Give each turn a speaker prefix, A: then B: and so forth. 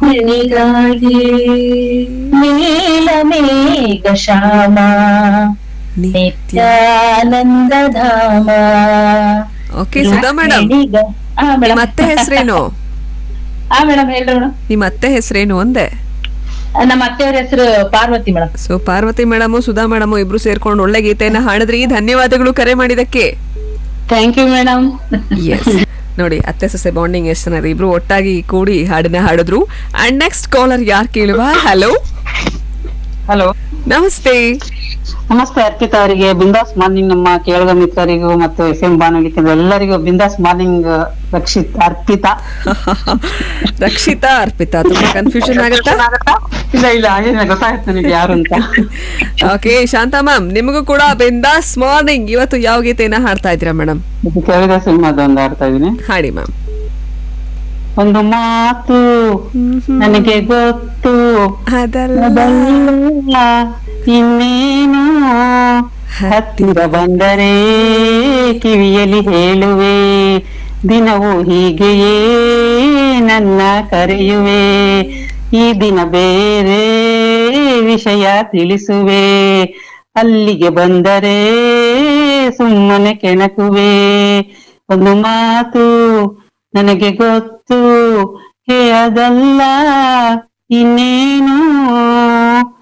A: ರುಕ್ಮಿಣಿಗಾಗಿ ನೀಲಮೇಘ ಶ್ಯಾಮ ನಿತ್ಯಾನಂದ ಧಾಮ
B: okay Sudha madam
A: ರುಕ್ಮಿಣಿಗ- ಆ madam
B: ಮತ್ತೆ ಹೆಸರೇನು
A: ಆ ಮೇಡಮ್ ಹೇಳ್ರಿ ಮೇಡಮ್
B: ನಿಮ್ಮ ಅತ್ತೆ ಹೆಸರೇನು ಅಂದೆ
A: ನಮ್ಮ ಅತ್ತೆಯವ್ರ ಹೆಸರು Parvati madam
B: so Parvati madam Sudha madam ಇಬ್ರು ಸೇರ್ಕೊಂಡು ಒಳ್ಳೆ ಗೀತೆಯನ್ನ ಹಾಡಿದ್ರಿ ಧನ್ಯವಾದಗಳು ಕರೆ ಮಾಡಿದಕ್ಕೆ
A: ಥ್ಯಾಂಕ್ ಯು ಮೇಡಮ್
B: ಎಸ್ ನೋಡಿ ಅತ್ತೆ ಸೊಸೆ ಬಾಂಡಿಂಗ್ ಎಷ್ಟು ಚೆನ್ನಾಗಿದೆ ಇಬ್ರು ಒಟ್ಟಾಗಿ ಕೂಡಿ ಹಾಡನ್ನ ಹಾಡಿದ್ರು ಅಂಡ್ ನೆಕ್ಸ್ಟ್ ಕಾಲರ್ ಯಾರು ಕೇಳುವ ಹಲೋ
C: ಹಲೋ
B: ನಮಸ್ತೆ
C: ನಮಸ್ತೆ ಅರ್ಪಿತಾ ಅವರಿಗೆ ಬಿಂದಾಸ್ ಮಾರ್ನಿಂಗ್ ನಮ್ಮ ಕೇಳುಗ ಮಿತ್ರರಿಗೂ ಮತ್ತು ಎಫ್ ಎಂ ಬಾನುಲಿ ಕೇಂದ್ರ ಎಲ್ಲರಿಗೂ ಬಿಂದಾಸ್ ಮಾರ್ನಿಂಗ್ ರಕ್ಷಿತ್ ಅರ್ಪಿತಾ
B: ರಕ್ಷಿತಾ ಅರ್ಪಿತಾ ತುಂಬಾ ಕನ್ಫ್ಯೂಷನ್ ಆಗುತ್ತಾ
C: ಇಲ್ಲ ಇಲ್ಲ ಹಾಗೇನಿಲ್ಲ ಗೊತ್ತಾಗುತ್ತೆ ನನಗೆ ಯಾರು ಅಂತ
B: ಓಕೆ ಶಾಂತಾ ಮ್ಯಾಮ್ ನಿಮಗೂ ಕೂಡ ಬಿಂದಾಸ್ ಮಾರ್ನಿಂಗ್ ಇವತ್ತು ಯಾವ ಗೀತೆಯನ್ನ ಹಾಡ್ತಾ ಇದ್ದೀರಾ ಮೇಡಮ್
C: ಇದು ಕೇಳಿದ ಸಿನಿಮಾದ ಒಂದು ಆಡ್ತಾ ಇದೀನಿ
B: ಹಾಡಿ ಮ್ಯಾಮ್
C: ಒಂದು ಮಾತು ನನಗೆ ಗೊತ್ತು
B: ಅದಲ್ಲ
C: ಅದಲ್ಲ ಇನ್ನೇನು ಹತ್ತಿರ ಬಂದರೆ ಕಿವಿಯಲ್ಲಿ ಹೇಳುವೆ ದಿನವೂ ಹೀಗೆಯೇ ನನ್ನ ಕರೆಯುವೆ ಈ ದಿನ ಬೇರೆ ವಿಷಯ ತಿಳಿಸುವೆ ಅಲ್ಲಿಗೆ ಬಂದರೆ ಸುಮ್ಮನೆ ಕೆಣಕುವೆ ಒಂದು ಮಾತು ನನಗೆ ಗೊತ್ತು ಹೇ ಅದಲ್ಲ ಇನ್ನೇನು